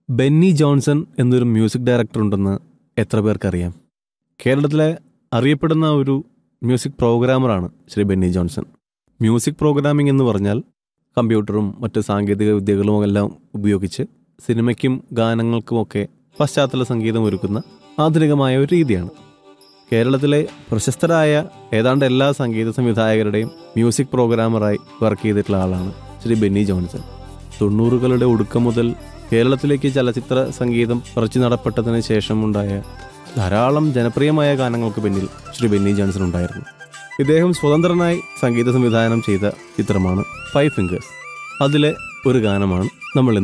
ബെന്നി ജോൺസൺ എന്നൊരു music director ഉണ്ടെന്ന് എത്ര പേർക്കറിയാം കേരളത്തിലെ അറിയപ്പെടുന്ന ഒരു മ്യൂസിക് പ്രോഗ്രാമറാണ് ശ്രീ ബെന്നി ജോൺസൺ മ്യൂസിക് പ്രോഗ്രാമിംഗ് എന്ന് പറഞ്ഞാൽ കമ്പ്യൂട്ടറും മറ്റ് സാങ്കേതിക വിദ്യകളും എല്ലാം ഉപയോഗിച്ച് സിനിമയ്ക്കും ഗാനങ്ങൾക്കുമൊക്കെ പശ്ചാത്തല സംഗീതം ഒരുക്കുന്ന ആധുനികമായ ഒരു രീതിയാണ് കേരളത്തിലെ പ്രശസ്തരായ ഏതാണ്ട് എല്ലാ സംഗീത സംവിധായകരുടെയും മ്യൂസിക് പ്രോഗ്രാമറായി വർക്ക് ചെയ്തിട്ടുള്ള ആളാണ് ശ്രീ ബെന്നി ജോൺസൺ തൊണ്ണൂറുകളുടെ ഒടുക്കം മുതൽ കേരളത്തിലേക്ക് ചലച്ചിത്ര സംഗീതം പറിച്ചു നടപ്പെട്ടതിന് ശേഷമുണ്ടായ ധാരാളം ജനപ്രിയമായ ഗാനങ്ങൾക്ക് പിന്നിൽ ശ്രീ ബെന്നി ജോൺസൺ ഉണ്ടായിരുന്നു ഇദ്ദേഹം സ്വതന്ത്രനായി സംഗീത സംവിധാനം ചെയ്ത ചിത്രമാണ് ഫൈവ് ഫിംഗേഴ്സ് അതിലെ ഒരു ഗാനമാണ് നമ്മൾ ഇന്ന്